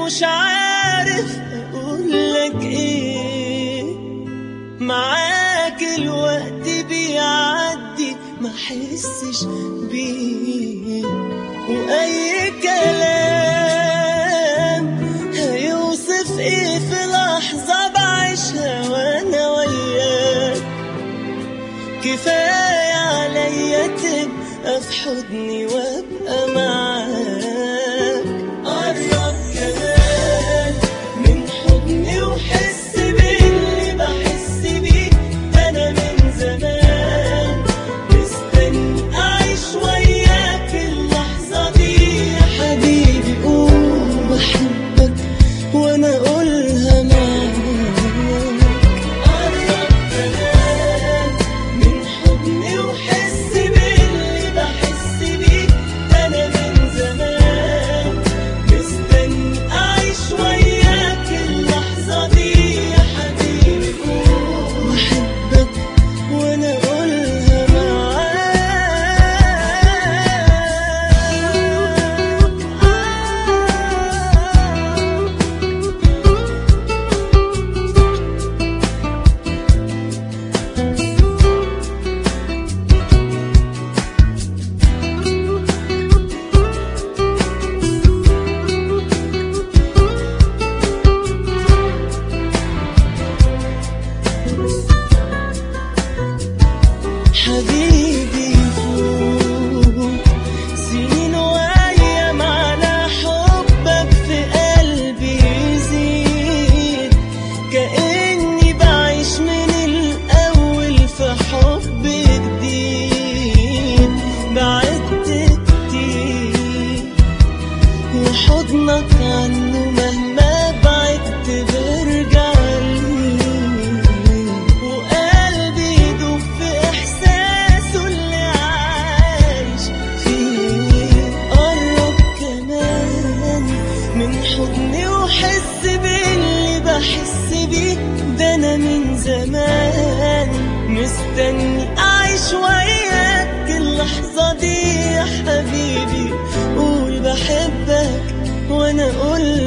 مش عارف اقولك ايه معاك الوقت بيعدي ما حسش بيه واي كلام هيوصف ايه في لحظة بعيشها وانا وياك كفاية عليا تبقى في حضني وابقى معاك قرب كمان من حضني وحس باللي بحس بيه انا من زمان مستني اعيش وياك اللحظة دي يا حبيبي قول بحبك وانا اقولها معاك قرب كمان من حضني وحس باللي بحس بيه انا من زمان مستني اعيش وياك اللحظة دي يا حبيبي قول بحبك وانا اقولها معاك حبيبي فوق سنين وايام على حبك في قلبي يزيد كأني بعيش من الأول في حب جديد بعدت كتير وحضنك عنه مهما بعدت برجع ليه وقلبي يدوب في إحساسه اللي عايش فيه قرب كمان من حضني وحس باللي بحس بيه ده أنا من زمان مستني أعيش وياك اللحظة دي يا حبيبي قول بحبك وأنا أقول